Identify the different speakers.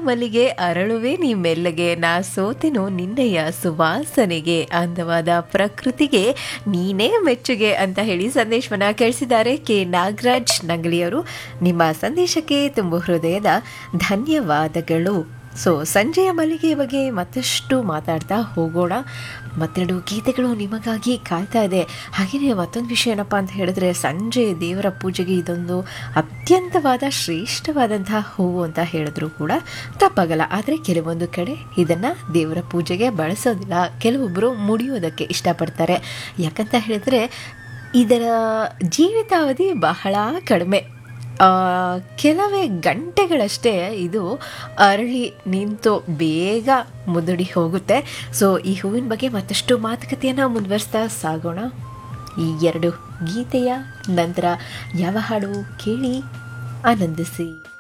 Speaker 1: ಮಲ್ಲಿಗೆ ಅರಳುವೆ ನೀ ಮೆಲ್ಲಗೆ ನಾ ಸೋತೆನು ನಿನ್ನೆಯ ಸುವಾಸನೆಗೆ ಅಂದವಾದ ಪ್ರಕೃತಿಗೆ ನೀನೇ ಮೆಚ್ಚುಗೆ ಅಂತ ಹೇಳಿ ಸಂದೇಶವನ್ನ ಕಳಿಸಿದ್ದಾರೆ ಕೆ ನಾಗರಾಜ್ ನಂಗಲಿಯವರು ನಿಮ್ಮ ಸಂದೇಶಕ್ಕೆ ತುಂಬ ಹೃದಯದ ಧನ್ಯವಾದಗಳು ಸೊ ಸಂಜೆಯ ಮಲ್ಲಿಗೆಯ ಬಗ್ಗೆ ಮತ್ತಷ್ಟು ಮಾತಾಡ್ತಾ ಹೋಗೋಣ ಮತ್ತೆರಡು ಗೀತೆಗಳು ನಿಮಗಾಗಿ ಕಾಯ್ತಾ ಇದೆ ಹಾಗೆಯೇ ಮತ್ತೊಂದು ವಿಷಯ ಏನಪ್ಪ ಅಂತ ಹೇಳಿದ್ರೆ ಸಂಜೆ ದೇವರ ಪೂಜೆಗೆ ಇದೊಂದು ಅತ್ಯಂತವಾದ ಶ್ರೇಷ್ಠವಾದಂತಹ ಹೂವು ಅಂತ ಹೇಳಿದ್ರು ಕೂಡ ತಪ್ಪಾಗಲ್ಲ ಆದರೆ ಕೆಲವೊಂದು ಕಡೆ ಇದನ್ನು ದೇವರ ಪೂಜೆಗೆ ಬಳಸೋದಿಲ್ಲ ಕೆಲವೊಬ್ಬರು ಮುಡಿಯೋದಕ್ಕೆ ಇಷ್ಟಪಡ್ತಾರೆ ಯಾಕಂತ ಹೇಳಿದ್ರೆ ಇದರ ಜೀವಿತಾವಧಿ ಬಹಳ ಕಡಿಮೆ ಆ, ಕೆಲವೇ ಗಂಟೆಗಳಷ್ಟೇ ಇದು ಅರಳಿ ನಿಂತು ಬೇಗ ಮುದುಡಿ ಹೋಗುತ್ತೆ ಸೊ ಈ ಹೂವಿನ ಬಗ್ಗೆ ಮತ್ತಷ್ಟು ಮಾತುಕತೆಯನ್ನು ಮುಂದುವರಿಸ್ತಾ ಸಾಗೋಣ ಈ ಎರಡು ಗೀತೆಯ ನಂತರ ಯಾವ ಹಾಡು ಕೇಳಿ ಆನಂದಿಸಿ